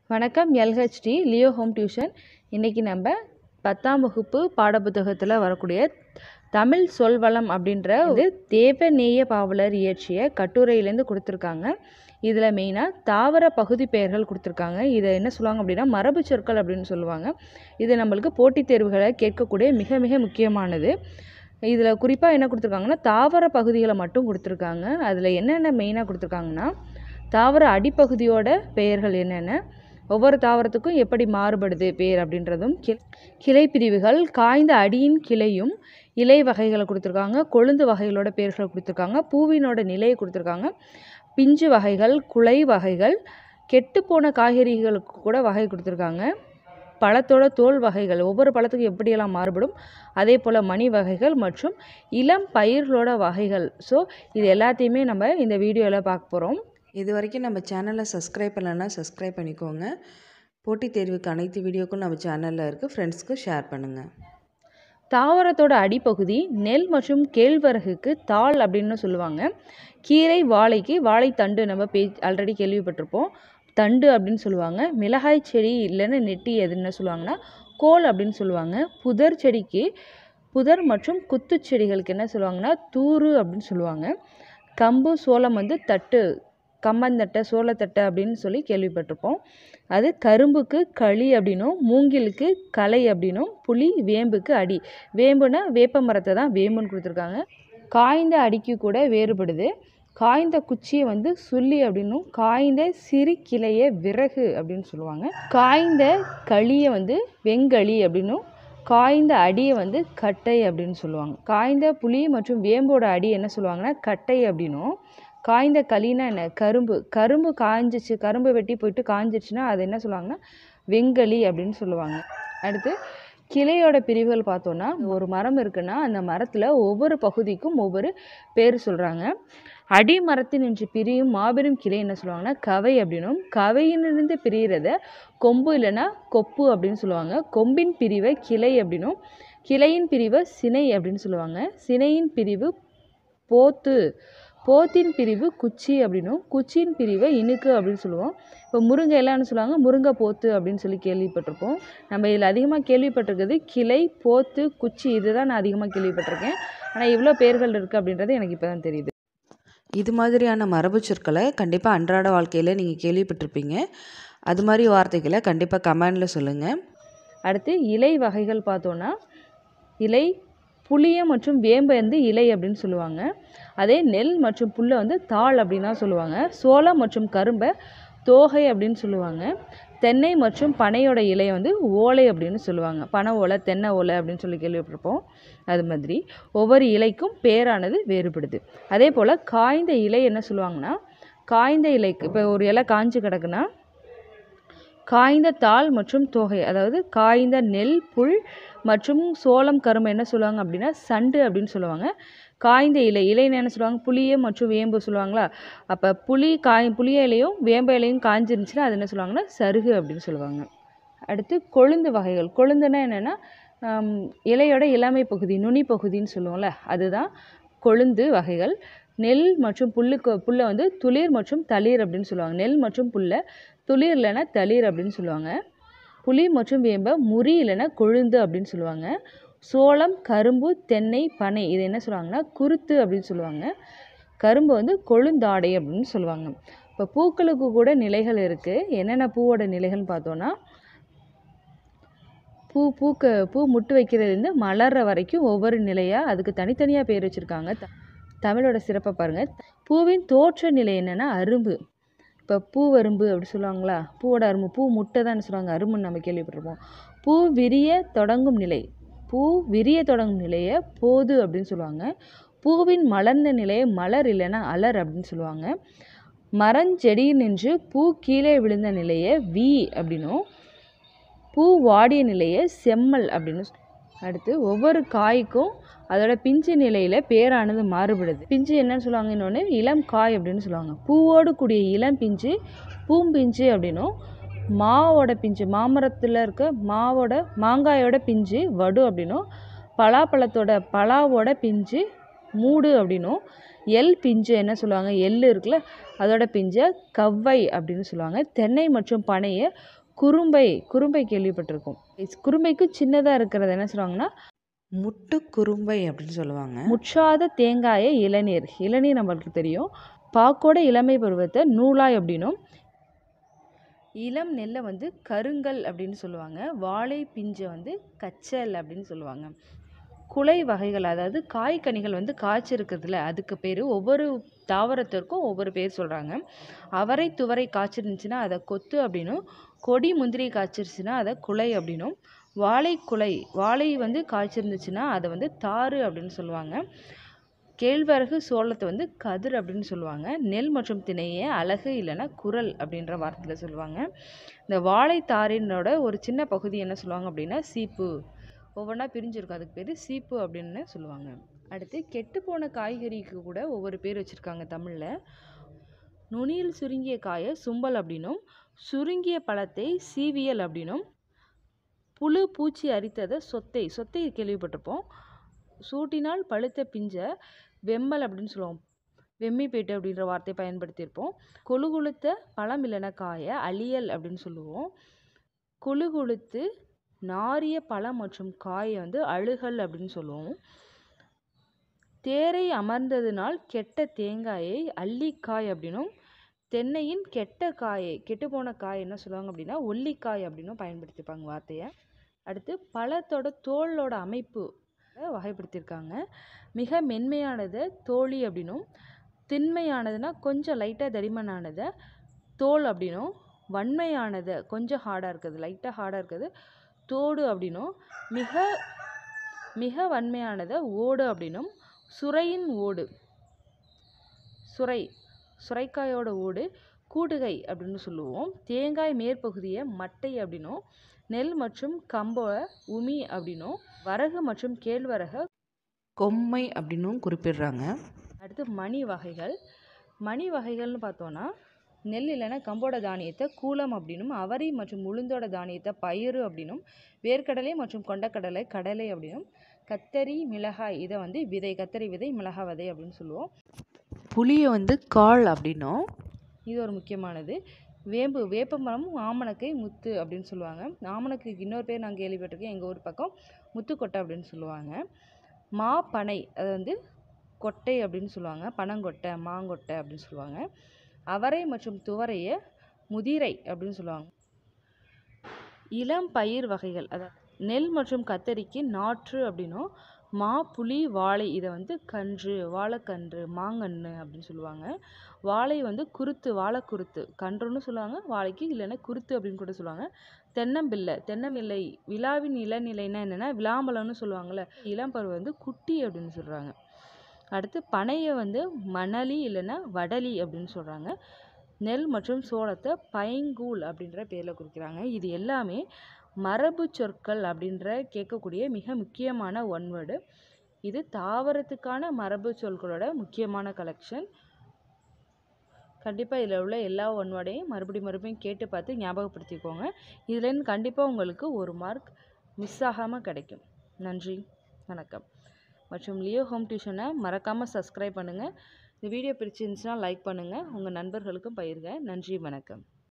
வணக்கம் LHD Leo home tuition இன்றைக்கி நம்ம பத்தாம் வகுப்பு பாடப்புத்தகத்தில் வரக்கூடிய தமிழ் சொல்வளம் அப்படின்ற ஒரு தேவநேய பாவலர் இயற்றிய கட்டுரையிலேருந்து கொடுத்துருக்காங்க இதில் மெயினாக தாவர பகுதி பெயர்கள் கொடுத்துருக்காங்க இதை என்ன சொல்லுவாங்க அப்படின்னா மரபு சொற்கள் அப்படின்னு சொல்லுவாங்க இது நம்மளுக்கு போட்டித் தேர்வுகளை கேட்கக்கூடிய மிக மிக முக்கியமானது இதில் குறிப்பாக என்ன கொடுத்துருக்காங்கன்னா தாவர பகுதிகளை மட்டும் கொடுத்துருக்காங்க அதில் என்னென்ன மெயினாக கொடுத்துருக்காங்கன்னா தாவர அடிப்பகுதியோட பெயர்கள் என்னென்ன ஒவ்வொரு தாவரத்துக்கும் எப்படி மாறுபடுது பேர் அப்படின்றதும் கி கிளை பிரிவுகள் காய்ந்த அடியின் கிளையும் இலை வகைகளை கொடுத்துருக்காங்க கொழுந்து வகைகளோட பெயர்களை கொடுத்துருக்காங்க பூவினோட நிலையை கொடுத்துருக்காங்க பிஞ்சு வகைகள் குலை வகைகள் கெட்டுப்போன காய்கறிகளுக்கு கூட வகை கொடுத்துருக்காங்க பழத்தோட தோல் வகைகள் ஒவ்வொரு பழத்துக்கும் எப்படியெல்லாம் மாறுபடும் அதே போல் மணி வகைகள் மற்றும் இளம் பயிர்களோட வகைகள் ஸோ இது எல்லாத்தையுமே நம்ம இந்த வீடியோவில் பார்க்க போகிறோம் இது வரைக்கும் நம்ம சேனலை சப்ஸ்கிரைப் பண்ணலன்னா சப்ஸ்கிரைப் பண்ணிக்கோங்க போட்டித் தேர்வுக்கு அனைத்து வீடியோக்கும் நம்ம சேனலில் இருக்குது ஃப்ரெண்ட்ஸ்க்கு ஷேர் பண்ணுங்கள் தாவரத்தோட அடிப்பகுதி நெல் மற்றும் கேழ்வரகுக்கு தாள் அப்படின்னு சொல்லுவாங்க கீரை வாழைக்கு வாழைத்தண்டு நம்ம பே ஆல்ரெடி கேள்விப்பட்டிருப்போம் தண்டு அப்படின்னு சொல்லுவாங்க மிளகாய் செடி இல்லைன்னா நெட்டி எதுன்னு சொல்லுவாங்கன்னா கோல் அப்படின்னு சொல்லுவாங்க புதர் செடிக்கு புதர் மற்றும் குத்து செடிகளுக்கு என்ன சொல்லுவாங்கன்னா தூறு அப்படின்னு சொல்லுவாங்க கம்பு சோளம் வந்து தட்டு கம்பந்தட்டை சோளத்தட்டை அப்படின்னு சொல்லி கேள்விப்பட்டிருப்போம் அது கரும்புக்கு களி அப்படின்னும் மூங்கிலுக்கு களை அப்படின்னும் புளி வேம்புக்கு அடி வேம்புனா வேப்ப மரத்தை தான் வேம்புன்னு கொடுத்துருக்காங்க காய்ந்த அடிக்கு கூட வேறுபடுது காய்ந்த குச்சியை வந்து சுள்ளி அப்படின்னும் காய்ந்த சிறு கிளையை விறகு அப்படின்னு சொல்லுவாங்க காய்ந்த களியை வந்து வெங்களி அப்படின்னும் காய்ந்த அடியை வந்து கட்டை அப்படின்னு சொல்லுவாங்க காய்ந்த புளி மற்றும் வேம்போட அடி என்ன சொல்லுவாங்கன்னா கட்டை அப்படின்னும் காய்ந்த களினா என்ன கரும்பு கரும்பு காய்ஞ்சிச்சு கரும்பு வெட்டி போயிட்டு காய்ஞ்சிச்சுன்னா அது என்ன சொல்லுவாங்கன்னா வெங்களி அப்படின்னு சொல்லுவாங்க அடுத்து கிளையோட பிரிவுகள் பார்த்தோன்னா ஒரு மரம் இருக்குன்னா அந்த மரத்தில் ஒவ்வொரு பகுதிக்கும் ஒவ்வொரு பேர் சொல்கிறாங்க அடி மரத்தின் என்று பிரியும் மாபெரும் கிளை என்ன சொல்லுவாங்கன்னா கவை அப்படின்னும் கவையிலிருந்து பிரிகிறத கொம்பு இல்லைன்னா கொப்பு அப்படின்னு சொல்லுவாங்க கொம்பின் பிரிவை கிளை அப்படின்னும் கிளையின் பிரிவை சினை அப்படின்னு சொல்லுவாங்க சினையின் பிரிவு போத்து போத்தின் பிரிவு குச்சி அப்படின்னும் குச்சியின் பிரிவை இனுக்கு அப்படின்னு சொல்லுவோம் இப்போ முருங்கை எல்லாம்னு சொல்லுவாங்க முருங்கை போத்து அப்படின்னு சொல்லி கேள்விப்பட்டிருப்போம் நம்ம இதில் அதிகமாக கேள்விப்பட்டிருக்கிறது கிளை போத்து குச்சி இதுதான் நான் அதிகமாக கேள்விப்பட்டிருக்கேன் ஆனால் இவ்வளோ பேர்கள் இருக்குது அப்படின்றது எனக்கு இப்போ தான் தெரியுது இது மாதிரியான மரபு சொற்களை கண்டிப்பாக அன்றாட வாழ்க்கையில் நீங்கள் கேள்விப்பட்டிருப்பீங்க அது மாதிரி வார்த்தைகளை கண்டிப்பாக கமெண்டில் சொல்லுங்கள் அடுத்து இலை வகைகள் பார்த்தோன்னா இலை புளிய மற்றும் வேம்பை வந்து இலை அப்படின்னு சொல்லுவாங்க அதே நெல் மற்றும் புல்லை வந்து தாள் அப்படின்னு தான் சொல்லுவாங்க சோளம் மற்றும் கரும்பை தோகை அப்படின்னு சொல்லுவாங்க தென்னை மற்றும் பனையோட இலையை வந்து ஓலை அப்படின்னு சொல்லுவாங்க பனை ஓலை தென்னை ஓலை அப்படின்னு சொல்லி கேள்விப்பட்டிருப்போம் அது மாதிரி ஒவ்வொரு இலைக்கும் பேரானது வேறுபடுது அதே போல் காய்ந்த இலை என்ன சொல்லுவாங்கன்னா காய்ந்த இலைக்கு இப்போ ஒரு இலை காஞ்சு கிடக்குன்னா காய்ந்த தாள் மற்றும் தோகை அதாவது காய்ந்த நெல் புல் மற்றும் சோளம் கரும்பு என்ன சொல்லுவாங்க அப்படின்னா சண்டு அப்படின்னு சொல்லுவாங்க காய்ந்த இலை இலைன்னு என்ன சொல்லுவாங்க புளிய மற்றும் வேம்பு சொல்லுவாங்களா அப்போ புளி காய் புளிய இலையும் வேம்பு இலையும் காய்ஞ்சிருந்துச்சுன்னா அது என்ன சொல்லுவாங்கன்னா சருகு அப்படின்னு சொல்லுவாங்க அடுத்து கொழுந்து வகைகள் கொழுந்துன்னா என்னென்னா இலையோட இளமை பகுதி நுனி பகுதின்னு சொல்லுவோம்ல அதுதான் கொழுந்து வகைகள் நெல் மற்றும் புல்லுக்கு புல்லை வந்து துளிர் மற்றும் தளிர் அப்படின்னு சொல்லுவாங்க நெல் மற்றும் புல்லை துளிர் இல்லைன்னா தளிர் அப்படின்னு சொல்லுவாங்க புளி மற்றும் வேம்பை முறி இல்லைன்னா கொழுந்து அப்படின்னு சொல்லுவாங்க சோளம் கரும்பு தென்னை பனை இது என்ன சொல்லுவாங்கன்னா குருத்து அப்படின்னு சொல்லுவாங்க கரும்பு வந்து கொழுந்தாடை அப்படின்னு சொல்லுவாங்க இப்போ பூக்களுக்கு கூட நிலைகள் இருக்குது என்னென்ன பூவோட நிலைகள்னு பார்த்தோன்னா பூ பூக்க பூ முட்டு வைக்கிறதுலேருந்து மலர்ற வரைக்கும் ஒவ்வொரு நிலையாக அதுக்கு தனித்தனியாக பேர் வச்சுருக்காங்க த தமிழோட சிறப்பை பாருங்கள் பூவின் தோற்ற நிலை என்னென்னா அரும்பு இப்போ பூவரும்பு அப்படி சொல்லுவாங்களா பூவோட அரும்பு பூ முட்டை தான் சொல்லுவாங்க அரும்புன்னு நம்ம கேள்விப்பட்டிருப்போம் பூ விரிய தொடங்கும் நிலை பூ விரிய தொடங்கும் நிலையை போது அப்படின்னு சொல்லுவாங்க பூவின் மலர்ந்த நிலையை மலர் இல்லைன்னா அலர் அப்படின்னு சொல்லுவாங்க மரஞ்செடி நின்று பூ கீழே விழுந்த நிலையை வி அப்படின்னும் பூ வாடிய நிலையை செம்மல் அப்படின்னு அடுத்து ஒவ்வொரு காய்க்கும் அதோட பிஞ்சு நிலையில் பேரானது மாறுபடுது பிஞ்சு என்னன்னு சொல்லுவாங்க இன்னொன்று இளம் காய் அப்படின்னு சொல்லுவாங்க பூவோடு கூடிய இளம் பிஞ்சு பூம்பிஞ்சு அப்படின்னும் மாவோட பிஞ்சு மாமரத்தில் இருக்க மாவோட மாங்காயோட பிஞ்சு வடு அப்படின்னும் பலாப்பழத்தோட பலாவோட பிஞ்சு மூடு அப்படின்னும் எல் பிஞ்சு என்ன சொல்லுவாங்க எள் இருக்குல்ல அதோட பிஞ்சை கவ்வை அப்படின்னு சொல்லுவாங்க தென்னை மற்றும் பனையை குறும்பை குறும்பை கேள்விப்பட்டிருக்கோம் குறும்பைக்கு சின்னதாக இருக்கிறது என்ன சொல்லுவாங்கன்னா முட்டு குறும்பை அப்படின்னு சொல்லுவாங்க முற்றாத தேங்காயை இளநீர் இளநீர் நம்மளுக்கு தெரியும் பாக்கோட இளமை பருவத்தை நூலாய் அப்படின்னும் இளம் நெல்லை வந்து கருங்கல் அப்படின்னு சொல்லுவாங்க வாழை பிஞ்சை வந்து கச்சல் அப்படின்னு சொல்லுவாங்க குலை வகைகள் அதாவது காய்கனிகள் வந்து காய்ச்சிருக்கிறதுல அதுக்கு பேர் ஒவ்வொரு தாவரத்திற்கும் ஒவ்வொரு பேர் சொல்கிறாங்க அவரை துவரை காய்ச்சிருந்துச்சுன்னா அதை கொத்து அப்படின்னும் கொடி முந்திரி காய்ச்சிருச்சுன்னா அதை குலை அப்படின்னும் வாழை குலை வாழை வந்து காய்ச்சிருந்துச்சுன்னா அதை வந்து தாறு அப்படின்னு சொல்லுவாங்க கேழ்வரகு சோளத்தை வந்து கதிர் அப்படின்னு சொல்லுவாங்க நெல் மற்றும் திணையை அழகு இல்லைன்னா குரல் அப்படின்ற வார்த்தையில் சொல்லுவாங்க இந்த வாழைத்தாரினோட ஒரு சின்ன பகுதி என்ன சொல்லுவாங்க அப்படின்னா சீப்பு ஒவ்வொன்றா பிரிஞ்சிருக்கும் அதுக்கு பேர் சீப்பு அப்படின்னு சொல்லுவாங்க அடுத்து கெட்டுப்போன காய்கறிக்கு கூட ஒவ்வொரு பேர் வச்சுருக்காங்க தமிழில் நுனியில் சுருங்கிய காயை சும்பல் அப்படின்னும் சுருங்கிய பழத்தை சீவியல் அப்படின்னும் புழு பூச்சி அரித்ததை சொத்தை சொத்தை கேள்விப்பட்டிருப்போம் சூட்டினால் பழுத்த பிஞ்சை வெம்பல் அப்படின்னு சொல்லுவோம் வெம்மிப்பேட்டு அப்படின்ற வார்த்தையை பயன்படுத்தியிருப்போம் கொழு கொழுத்த பழம் இல்லைன்னா காயை அழியல் அப்படின்னு சொல்லுவோம் கொழு கொழுத்து நாரிய பழம் மற்றும் காயை வந்து அழுகல் அப்படின்னு சொல்லுவோம் தேரை அமர்ந்ததினால் கெட்ட தேங்காயை அள்ளிக்காய் அப்படின்னும் தென்னையின் கெட்ட காயை கெட்டுப்போன காய் என்ன சொல்லுவாங்க அப்படின்னா ஒல்லிக்காய் அப்படின்னும் பயன்படுத்திப்பாங்க வார்த்தையை அடுத்து பழத்தோட தோலோட அமைப்பு வகைப்படுத்தியிருக்காங்க மிக மென்மையானதை தோழி அப்படின்னும் திண்மையானதுன்னா கொஞ்சம் லைட்டாக தடிமனானதை தோல் அப்படின்னும் வன்மையானதை கொஞ்சம் ஹார்டாக இருக்குது லைட்டாக ஹார்டாக இருக்குது தோடு அப்படின்னும் மிக மிக வன்மையானதை ஓடு அப்படின்னும் சுரையின் ஓடு சுரை சுரைக்காயோட ஓடு கூடுகை அப்படின்னு சொல்லுவோம் தேங்காய் மேற்பகுதியை மட்டை அப்படின்னும் நெல் மற்றும் கம்பை உமி அப்படின்னும் வரகு மற்றும் கேழ்வரகை கொம்மை அப்படின்னும் குறிப்பிடுறாங்க அடுத்து மணி வகைகள் மணி வகைகள்னு பார்த்தோன்னா நெல் இல்லைன்னா கம்போட தானியத்தை கூலம் அப்படின்னும் அவரி மற்றும் உளுந்தோட தானியத்தை பயிறு அப்படின்னும் வேர்க்கடலை மற்றும் கொண்டக்கடலை கடலை அப்படின்னும் கத்தரி மிளகாய் இதை வந்து விதை கத்தரி விதை மிளகாய் விதை அப்படின்னு சொல்லுவோம் புளியை வந்து காள் அப்படின்னும் இது ஒரு முக்கியமானது வேம்பு வேப்பமரம் ஆமணக்கை முத்து அப்படின்னு சொல்லுவாங்க ஆமணக்கு இன்னொரு பேர் நான் கேள்விப்பட்டிருக்கேன் எங்கள் ஊர் பக்கம் முத்துக்கொட்டை அப்படின்னு சொல்லுவாங்க மா பனை அது வந்து கொட்டை அப்படின்னு சொல்லுவாங்க பனங்கொட்டை மாங்கொட்டை அப்படின்னு சொல்லுவாங்க அவரை மற்றும் துவரையை முதிரை அப்படின்னு சொல்லுவாங்க இளம் பயிர் வகைகள் அதாவது நெல் மற்றும் கத்தரிக்கு நாற்று அப்படின்னும் மா புளி வாழை இதை வந்து கன்று வாழைக்கன்று மாங்கன்று அப்படின்னு சொல்லுவாங்க வாழை வந்து குருத்து வாழைக்குருத்து கன்றுன்னு சொல்லுவாங்க வாழைக்கு இல்லைன்னா குருத்து அப்படின்னு கூட சொல்லுவாங்க தென்னம்பிள்ளை தென்னம்பிள்ளை விழாவின் இளநிலைன்னா என்னென்னா விளாம்பழம்னு சொல்லுவாங்கள்ல இளம் பருவம் வந்து குட்டி அப்படின்னு சொல்கிறாங்க அடுத்து பனையை வந்து மணலி இல்லைன்னா வடலி அப்படின்னு சொல்கிறாங்க நெல் மற்றும் சோளத்தை பைங்கூழ் அப்படின்ற பேரில் குறிக்கிறாங்க இது எல்லாமே மரபு சொற்கள் அப்படின்ற கேட்கக்கூடிய மிக முக்கியமான ஒன்வேர்டு இது தாவரத்துக்கான மரபு சொற்களோட முக்கியமான கலெக்ஷன் கண்டிப்பாக இதில் உள்ள எல்லா ஒன்வேர்டையும் மறுபடியும் மறுபடியும் கேட்டு பார்த்து ஞாபகப்படுத்திக்கோங்க இதுலேருந்து கண்டிப்பாக உங்களுக்கு ஒரு மார்க் மிஸ் ஆகாமல் கிடைக்கும் நன்றி வணக்கம் மற்றும் லியோ ஹோம் டியூஷனை மறக்காமல் சப்ஸ்கிரைப் பண்ணுங்கள் இந்த வீடியோ பிடிச்சிருந்துச்சுன்னா லைக் பண்ணுங்கள் உங்கள் நண்பர்களுக்கும் பகிருங்க நன்றி வணக்கம்